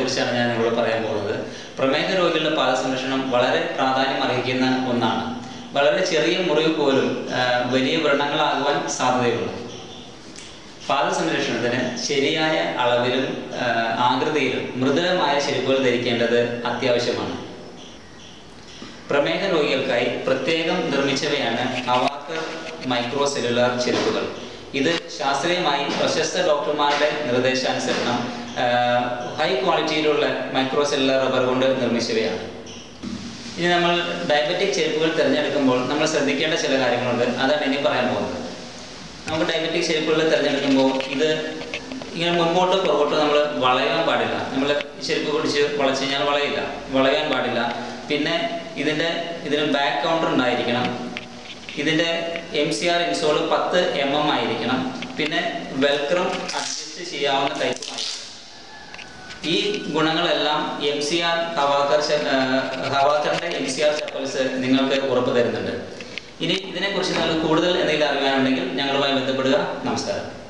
കുറിച്ചാണ് ഞാൻ നിങ്ങളോട് പറയാൻ പോകുന്നത് പ്രമേഹ രോഗികളുടെ പാദ സംരക്ഷണം വളരെ പ്രാധാന്യം അർഹിക്കുന്ന ഒന്നാണ് വളരെ ചെറിയ മുറിവ് പോലും ആ, വലിയ വ്രണങ്ങളാകുവാൻ സാധ്യതയുണ്ട് പാദ സംരക്ഷണത്തിന് ശരിയായ അളവിലും ആ, ആകൃതിയിലും മൃദുലമായ ചെരുപ്പുകൾ ധരിക്കേണ്ടത് അത്യാവശ്യമാണ് പ്രമേഹ രോഗികൾക്കായി പ്രത്യേകം നിർമ്മിച്ചവയാണ് അവാക്കർ മൈക്രോ സെല്ലുലാർ ചെരുപ്പുകൾ ഇത് ശാസ്ത്രീയമായി പ്രശസ്ത ഡോക്ടർമാരുടെ നിർദ്ദേശാനുസരണം ആ, ഹൈ ക്വാളിറ്റിയിലുള്ള മൈക്രോ സെല്ലുലാർ റബ്ബർ കൊണ്ട് നിർമ്മിച്ചവയാണ് ഇനി നമ്മൾ ഡയബറ്റിക് ചെരുപ്പുകൾ തിരഞ്ഞെടുക്കുമ്പോൾ നമ്മൾ ശ്രദ്ധിക്കേണ്ട ചില കാര്യങ്ങളുണ്ട് അതാണ് ഇനി പറയാൻ പോകുന്നത് നമുക്ക് ഡയബറ്റിക് ചെരുപ്പുകൾ തിരഞ്ഞെടുക്കുമ്പോൾ ഇത് ഇങ്ങനെ മുമ്പോട്ടോ പുറകോട്ടോ നമ്മൾ വളയാൻ പാടില്ല നമ്മൾ ചെരുപ്പ് പിടിച്ച് വളച്ച് കഴിഞ്ഞാൽ വളയില്ല വളയാൻ പാടില്ല പിന്നെ ഇതിൻ്റെ ഇതിന് ബാക്ക് കൗണ്ടർ ഉണ്ടായിരിക്കണം ഇതിൻ്റെ എം സി ആർ ഇൻസോൾ പത്ത് എം എം ആയിരിക്കണം പിന്നെ വെൽക്രം അഡ്ജസ്റ്റ് ചെയ്യാവുന്ന ടൈപ്പുമായിരിക്കണം ഈ ഗുണങ്ങളെല്ലാം എം സി ആർ ഹവാക്കർ ചെ- ആ, ഹവാക്കറിന്റെ എം സി ആർ ചപ്പൽസ് നിങ്ങൾക്ക് ഉറപ്പ് തരുന്നുണ്ട് ഇനി ഇതിനെക്കുറിച്ച് നിങ്ങൾക്ക് കൂടുതൽ എന്തെങ്കിലും അറിയാനുണ്ടെങ്കിൽ ഞങ്ങളുമായി ബന്ധപ്പെടുക നമസ്കാരം